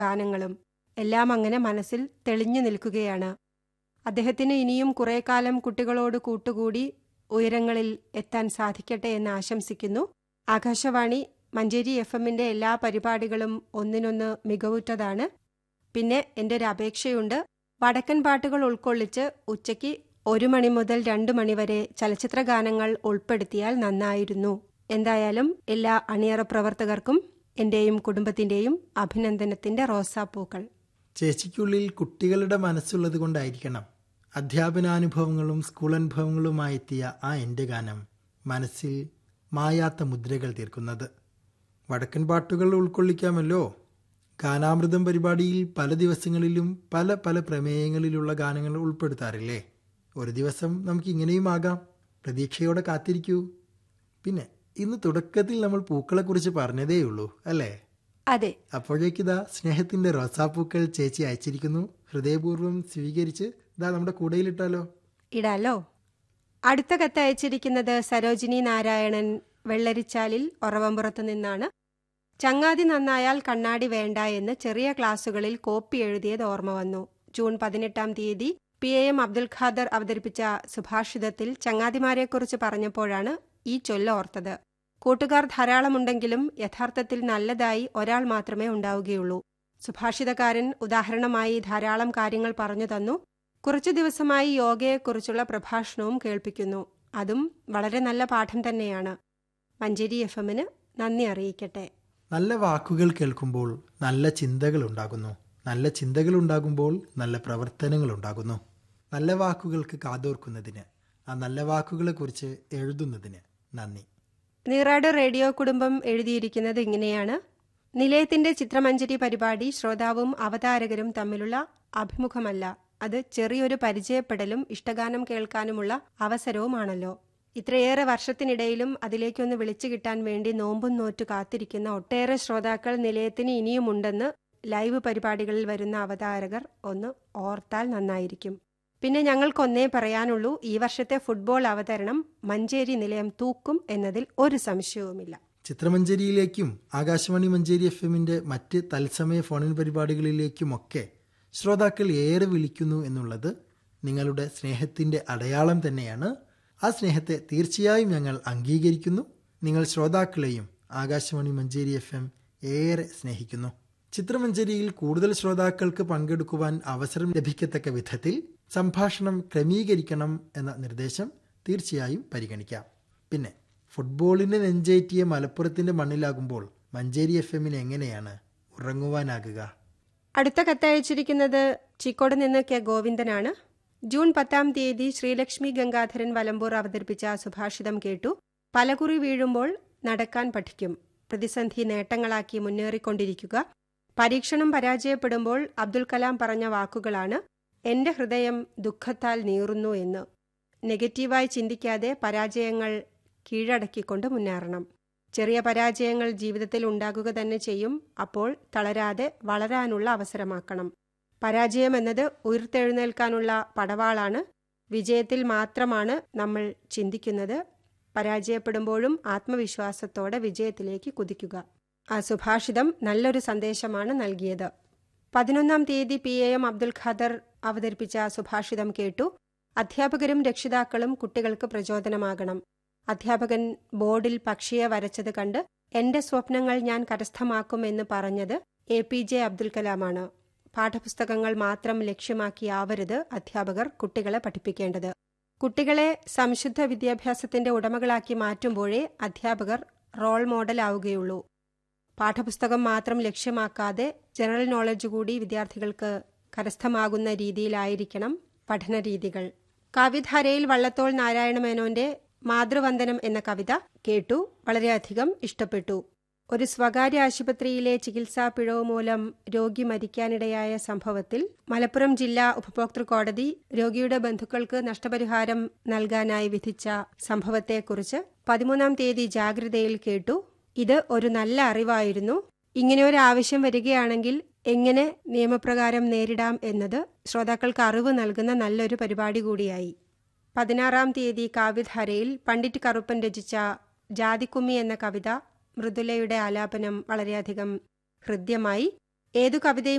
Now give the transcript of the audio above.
ഗാനങ്ങളും എല്ലാം അങ്ങനെ മനസ്സിൽ തെളിഞ്ഞു നിൽക്കുകയാണ് അദ്ദേഹത്തിന് ഇനിയും കുറേ കാലം കുട്ടികളോട് കൂട്ടുകൂടി ഉയരങ്ങളിൽ എത്താൻ സാധിക്കട്ടെ എന്ന് ആശംസിക്കുന്നു ആകാശവാണി മഞ്ചേരി എഫ് എമ്മിന്റെ എല്ലാ പരിപാടികളും ഒന്നിനൊന്ന് മികവുറ്റതാണ് പിന്നെ എൻ്റെ ഒരു അപേക്ഷയുണ്ട് വടക്കൻ പാട്ടുകൾ ഉൾക്കൊള്ളിച്ച് ഉച്ചയ്ക്ക് ഒരു മണി മുതൽ രണ്ട് മണി വരെ ചലച്ചിത്ര ഗാനങ്ങൾ ഉൾപ്പെടുത്തിയാൽ നന്നായിരുന്നു എന്തായാലും എല്ലാ അണിയറ പ്രവർത്തകർക്കും എന്റെയും കുടുംബത്തിന്റെയും അഭിനന്ദനത്തിന്റെ റോസാപ്പൂക്കൾ ചേച്ചിക്കുള്ളിൽ കുട്ടികളുടെ മനസ്സുള്ളത് കൊണ്ടായിരിക്കണം അധ്യാപനാനുഭവങ്ങളും സ്കൂൾ അനുഭവങ്ങളുമായി എത്തിയ ആ എൻ്റെ ഗാനം മനസ്സിൽ മായാത്ത മുദ്രകൾ തീർക്കുന്നത് വടക്കൻ പാട്ടുകൾ ഉൾക്കൊള്ളിക്കാമല്ലോ ഗാനാമൃതം പരിപാടിയിൽ പല ദിവസങ്ങളിലും പല പല പ്രമേയങ്ങളിലുള്ള ഗാനങ്ങൾ ഉൾപ്പെടുത്താറില്ലേ ഒരു ദിവസം നമുക്ക് ഇങ്ങനെയും ആകാം പ്രതീക്ഷയോടെ കാത്തിരിക്കൂ പിന്നെ ഇന്ന് തുടക്കത്തിൽ നമ്മൾ പൂക്കളെക്കുറിച്ച് പറഞ്ഞതേയുള്ളൂ അല്ലേ അതെ അപ്പോഴേക്കിതാ സ്നേഹത്തിന്റെ റോസാപ്പൂക്കൾ ചേച്ചി അയച്ചിരിക്കുന്നു ഹൃദയപൂർവ്വം സ്വീകരിച്ച് ഇതാ നമ്മുടെ കൂടയിലിട്ടാലോ ഇടാലോ അടുത്ത കത്ത് അയച്ചിരിക്കുന്നത് സരോജിനി നാരായണൻ വെള്ളരിച്ചാലിൽ ഒറവമ്പുറത്ത് നിന്നാണ് ചങ്ങാതി നന്നായാൽ കണ്ണാടി വേണ്ട എന്ന് ചെറിയ ക്ലാസുകളിൽ കോപ്പി എഴുതിയത് ഓർമ്മ വന്നു ജൂൺ പതിനെട്ടാം തീയതി P A M Abdul Khader അവതരിപ്പിച്ച സുഭാഷിതത്തിൽ ചങ്ങാതിമാരെക്കുറിച്ച് പറഞ്ഞപ്പോഴാണ് ഈ ചൊല്ല ഓർത്തത് കൂട്ടുകാർ ധാരാളമുണ്ടെങ്കിലും യഥാർത്ഥത്തിൽ നല്ലതായി ഒരാൾ മാത്രമേ ഉണ്ടാവുകയുള്ളൂ സുഭാഷിതകാരൻ ഉദാഹരണമായി ധാരാളം കാര്യങ്ങൾ പറഞ്ഞു തന്നു കുറച്ചു ദിവസമായി യോഗയെക്കുറിച്ചുള്ള പ്രഭാഷണവും കേൾപ്പിക്കുന്നു അതും വളരെ നല്ല പാഠം തന്നെയാണ് മഞ്ചേരി എഫ് എമ്മിന് നന്ദി അറിയിക്കട്ടെ നല്ല വാക്കുകൾ കേൾക്കുമ്പോൾ നല്ല ചിന്തകൾ ഉണ്ടാകുന്നു നല്ല ചിന്തകൾ ഉണ്ടാകുമ്പോൾ നല്ല പ്രവർത്തനങ്ങൾ ഉണ്ടാകുന്നു നല്ല വാക്കുകൾക്ക് കാതോർക്കുന്നതിന് ആ നല്ല വാക്കുകളെക്കുറിച്ച് എഴുതുന്നതിന് നന്ദി നീറാട് റേഡിയോ കുടുംബം എഴുതിയിരിക്കുന്നത് ഇങ്ങനെയാണ് നിലയത്തിന്റെ ചിത്രമഞ്ജരി പരിപാടി ശ്രോതാവും അവതാരകരും തമ്മിലുള്ള അഭിമുഖമല്ല അത് ചെറിയൊരു പരിചയപ്പെടലും ഇഷ്ടഗാനം കേൾക്കാനുമുള്ള അവസരവുമാണല്ലോ ഇത്രയേറെ വർഷത്തിനിടയിലും അതിലേക്കൊന്ന് വിളിച്ചു കിട്ടാൻ വേണ്ടി നോമ്പും നോറ്റു കാത്തിരിക്കുന്ന ഒട്ടേറെ ശ്രോതാക്കൾ നിലയത്തിന് ഇനിയുമുണ്ടെന്ന് ലൈവ് പരിപാടികളിൽ വരുന്ന അവതാരകർ ഒന്ന് ഓർത്താൽ നന്നായിരിക്കും പിന്നെ ഞങ്ങൾക്കൊന്നേ പറയാനുള്ളൂ ഈ വർഷത്തെ ഫുട്ബോൾ അവതരണം മഞ്ചേരി നിലയം തൂക്കും എന്നതിൽ ഒരു സംശയവുമില്ല ചിത്രമഞ്ചേരിയിലേക്കും ആകാശവാണി മഞ്ചേരി എഫ് എമ്മിന്റെ മറ്റ് തത്സമയ ഫോണിൻ പരിപാടികളിലേക്കുമൊക്കെ ശ്രോതാക്കൾ ഏറെ വിളിക്കുന്നു എന്നുള്ളത് നിങ്ങളുടെ സ്നേഹത്തിന്റെ അടയാളം തന്നെയാണ് ആ സ്നേഹത്തെ തീർച്ചയായും ഞങ്ങൾ അംഗീകരിക്കുന്നു നിങ്ങൾ ശ്രോതാക്കളെയും ആകാശവാണി മഞ്ചേരി എഫ് എം ഏറെ സ്നേഹിക്കുന്നു ചിത്രമഞ്ചേരിയിൽ കൂടുതൽ ശ്രോതാക്കൾക്ക് പങ്കെടുക്കുവാൻ അവസരം ലഭിക്കത്തക്ക വിധത്തിൽ സംഭാഷണം ക്രമീകരിക്കണം എന്ന നിർദ്ദേശം തീർച്ചയായും പരിഗണിക്കാം പിന്നെ ഫുട്ബോളിന് നെഞ്ചേറ്റിയ മലപ്പുറത്തിന്റെ മണ്ണിലാകുമ്പോൾ മഞ്ചേരി എഫ് എമ്മിന് എങ്ങനെയാണ് ഉറങ്ങുവാനാകുക അടുത്ത കത്തയച്ചിരിക്കുന്നത് ചിക്കോട് നിന്ന് കെ ഗോവിന്ദനാണ് ജൂൺ പത്താം തീയതി ശ്രീലക്ഷ്മി ഗംഗാധരൻ വലമ്പൂർ അവതരിപ്പിച്ച സുഭാഷിതം കേട്ടു പലകുറി വീഴുമ്പോൾ നടക്കാൻ പഠിക്കും പ്രതിസന്ധി നേട്ടങ്ങളാക്കി മുന്നേറിക്കൊണ്ടിരിക്കുക പരീക്ഷണം പരാജയപ്പെടുമ്പോൾ അബ്ദുൽ കലാം പറഞ്ഞ വാക്കുകളാണ് എന്റെ ഹൃദയം ദുഃഖത്താൽ നീറുന്നു എന്ന് നെഗറ്റീവായി ചിന്തിക്കാതെ പരാജയങ്ങൾ കീഴടക്കിക്കൊണ്ട് മുന്നേറണം ചെറിയ പരാജയങ്ങൾ ജീവിതത്തിൽ ഉണ്ടാകുക തന്നെ ചെയ്യും അപ്പോൾ തളരാതെ വളരാനുള്ള അവസരമാക്കണം പരാജയം എന്നത് ഉയർത്തെഴുന്നേൽക്കാനുള്ള പടവാളാണ് വിജയത്തിൽ മാത്രമാണ് നമ്മൾ ചിന്തിക്കുന്നത് പരാജയപ്പെടുമ്പോഴും ആത്മവിശ്വാസത്തോടെ വിജയത്തിലേക്ക് കുതിക്കുക ആ സുഭാഷിതം നല്ലൊരു സന്ദേശമാണ് നൽകിയത് പതിനൊന്നാം തീയതി P A M Abdul Khader അവതരിപ്പിച്ച സുഭാഷിതം കേട്ടു അധ്യാപകരും രക്ഷിതാക്കളും കുട്ടികൾക്ക് പ്രചോദനമാകണം അധ്യാപകൻ ബോർഡിൽ പക്ഷിയെ വരച്ചത് കണ്ട് എന്റെ സ്വപ്നങ്ങൾ ഞാൻ കരസ്ഥമാക്കുമെന്ന് പറഞ്ഞത് എ പി ജെ അബ്ദുൽ കലാമാണ് പാഠപുസ്തകങ്ങൾ മാത്രം ലക്ഷ്യമാക്കിയാവരുത് അധ്യാപകർ കുട്ടികളെ പഠിപ്പിക്കേണ്ടത് കുട്ടികളെ സംശുദ്ധ വിദ്യാഭ്യാസത്തിന്റെ ഉടമകളാക്കി മാറ്റുമ്പോഴേ അധ്യാപകർ റോൾ മോഡലാവുകയുള്ളൂ പാഠപുസ്തകം മാത്രം ലക്ഷ്യമാക്കാതെ ജനറൽ നോളജ് കൂടി വിദ്യാർത്ഥികൾക്ക് കരസ്ഥമാകുന്ന രീതിയിലായിരിക്കണം പഠന രീതികൾ കാവ്യധാരയിൽ വള്ളത്തോൾ നാരായണ മേനോന്റെ മാതൃവന്ദനം എന്ന കവിത കേട്ടു വളരെയധികം ഇഷ്ടപ്പെട്ടു ഒരു സ്വകാര്യ ആശുപത്രിയിലെ ചികിത്സാ പിഴവ് മൂലം രോഗി മരിക്കാനിടയായ സംഭവത്തിൽ മലപ്പുറം ജില്ലാ ഉപഭോക്തൃ കോടതി രോഗിയുടെ ബന്ധുക്കൾക്ക് നഷ്ടപരിഹാരം നൽകാനായി വിധിച്ച സംഭവത്തെക്കുറിച്ച് പതിമൂന്നാം തീയതി ജാഗ്രതയിൽ കേട്ടു ഇത് ഒരു നല്ല അറിവായിരുന്നു ഇങ്ങനെ ഒരു ആവശ്യം വരികയാണെങ്കിൽ എങ്ങനെ നിയമപ്രകാരം നേരിടാം എന്നത് ശ്രോതാക്കൾക്ക് അറിവ് നൽകുന്ന നല്ലൊരു പരിപാടി കൂടിയായി പതിനാറാം തീയതി കാവ്യധാരയിൽ പണ്ഡിറ്റ് കറുപ്പൻ രചിച്ച ജാതിക്കുമ്മി എന്ന കവിത മൃദുലയുടെ ആലാപനം വളരെയധികം ഹൃദ്യമായി ഏതു കവിതയും